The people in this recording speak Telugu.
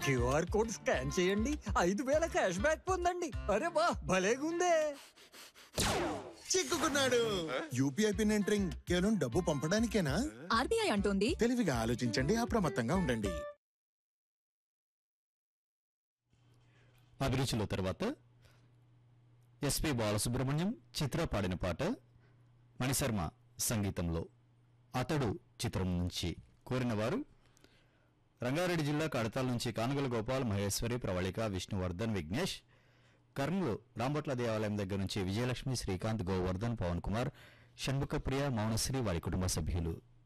క్యూఆర్ కోడ్ స్కాన్ చేయండి ఐదు వేల క్యాష్ బ్యాక్ పొందండి అరే వా భలేగుందే చిక్కుకున్నాడు యూపీఐ పిన్ ఎంటరింగ్ కేవలం డబ్బు పంపడానికేనా ఆర్బీఐ అంటోంది తెలివిగా ఆలోచించండి అప్రమత్తంగా ఉండండి అభిరుచిలో తర్వాత ఎస్పి బాలసుబ్రహ్మణ్యం చిత్ర పాడిన పాట మణిశర్మ సంగీతంలో అతడు చిత్రం నుంచి కోరిన వారు రంగారెడ్డి జిల్లా కడతాల నుంచి కానుగల గోపాల్ మహేశ్వరి ప్రవళిక విష్ణువర్ధన్ విఘ్నేష్ కర్నూలు రాంబొట్ల దేవాలయం దగ్గర నుంచి విజయలక్ష్మి శ్రీకాంత్ గోవర్ధన్ పవన్ కుమార్ షణ్ముఖప్రియ మౌనశ్రీ వారి కుటుంబ సభ్యులు